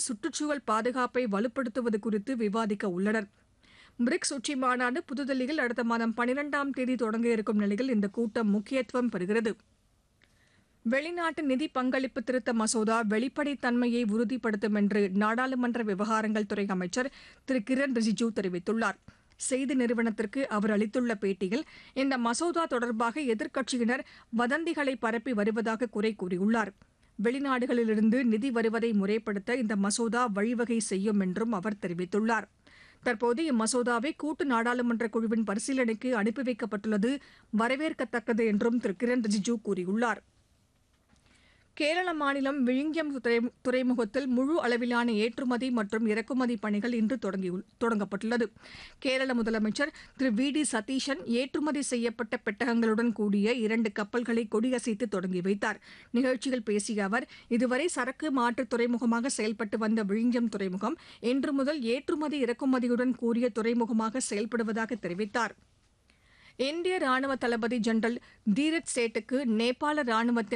சுற்றுச்சூழல் பாதுகாப்பை வலுப்படுத்துவது குறித்து விவாதிக்க உள்ளனர் பிரிக்ஸ் உச்சி மாநாடு புதுதில்லியில் அடுத்த மாதம் பனிரெண்டாம் தேதி தொடங்க இருக்கும் நிலையில் இந்த கூட்டம் முக்கியத்துவம் பெறுகிறது வெளிநாட்டு நிதி பங்களிப்பு திருத்த மசோதா வெளிப்படைத்தன்மையை உறுதிப்படுத்தும் என்று நாடாளுமன்ற விவகாரங்கள் துறை அமைச்சர் திரு கிரண் ரிஜிஜூ தெரிவித்துள்ளார் செய்தி நிறுவனத்திற்கு அவர் அளித்துள்ள பேட்டியில் இந்த மசோதா தொடர்பாக எதிர்க்கட்சியினர் வதந்திகளை பரப்பி வருவதாக குறை கூறியுள்ளார் வெளிநாடுகளிலிருந்து நிதி வருவதை முறைப்படுத்த இந்த மசோதா வழிவகை செய்யும் என்றும் அவர் தெரிவித்துள்ளார் தற்போது இம்மசோதாவை கூட்டு நாடாளுமன்ற குழுவின் பரிசீலனைக்கு அனுப்பி வைக்கப்பட்டுள்ளது வரவேற்கத்தக்கது என்றும் திரு கிரண் ரிஜிஜூ கூறியுள்ளார் கேரள மாநிலம் விழிஞம் துறை- துறைமுகத்தில் முழு அளவிலான ஏற்றுமதி மற்றும் இறக்குமதி பணிகள் இன்று தொடங்கியுள்- தொடங்கப்பட்டுள்ளது கேரள முதலமைச்சர் திரு வி டி சதீஷன் ஏற்றுமதி செய்யப்பட்ட பெட்டகங்களுடன் கூடிய இரண்டு கப்பல்களை கொடியசைத்து தொடங்கி வைத்தார் நிகழ்ச்சியில் பேசிய அவர் இதுவரை சரக்கு மாற்று துறைமுகமாக செயல்பட்டு வந்த விழிஞம் துறைமுகம் இன்று முதல் ஏற்றுமதி இறக்குமதியுடன் கூடிய துறைமுகமாக செயல்படுவதாக தெரிவித்தார் இந்திய ராணுவ தளபதி ஜெனரல் தீரத் சேட்டுக்கு நேபாள ராணுவத்தின்